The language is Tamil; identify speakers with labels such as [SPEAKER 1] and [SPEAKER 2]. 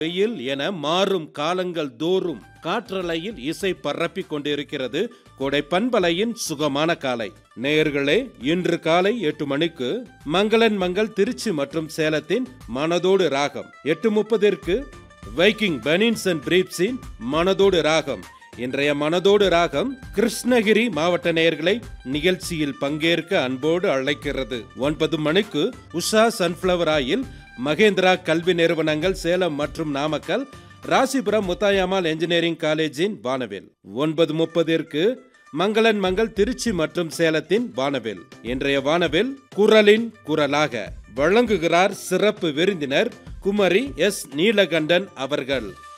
[SPEAKER 1] வெயில் என மாறும் காலங்கள் தோறும் காற்றலையில் இசை பரப்பிக் கொண்டிருக்கிறது கொடை பண்பலையின் சுகமான காலை நேயர்களே இன்று காலை எட்டு மணிக்கு மங்களன் மங்கள் திருச்சி மற்றும் சேலத்தின் மனதோடு ராகம் எட்டு முப்பதிற்கு வைக்கிங் பெனின்ஸ் அண்ட் பிரீப்ஸின் மனதோடு ராகம் இன்றைய மனதோடு ராகம் கிருஷ்ணகிரி மாவட்ட நேயர்களை நிகழ்ச்சியில் பங்கேற்க அன்போடு அழைக்கிறது ஒன்பது மணிக்கு உஷா சன்ஃபிளவர் ஆயில் மகேந்திரா கல்வி நிறுவனங்கள் சேலம் மற்றும் நாமக்கல் ராசிபுரம் முத்தாயம்மாள் என்ஜினியரிங் காலேஜின் வானவில் ஒன்பது முப்பதிற்கு மங்களன் மங்கள் திருச்சி மற்றும் சேலத்தின் வானவில் இன்றைய வானவில் குரலின் குரலாக வழங்குகிறார் சிறப்பு விருந்தினர் குமரி எஸ் நீலகண்டன் அவர்கள்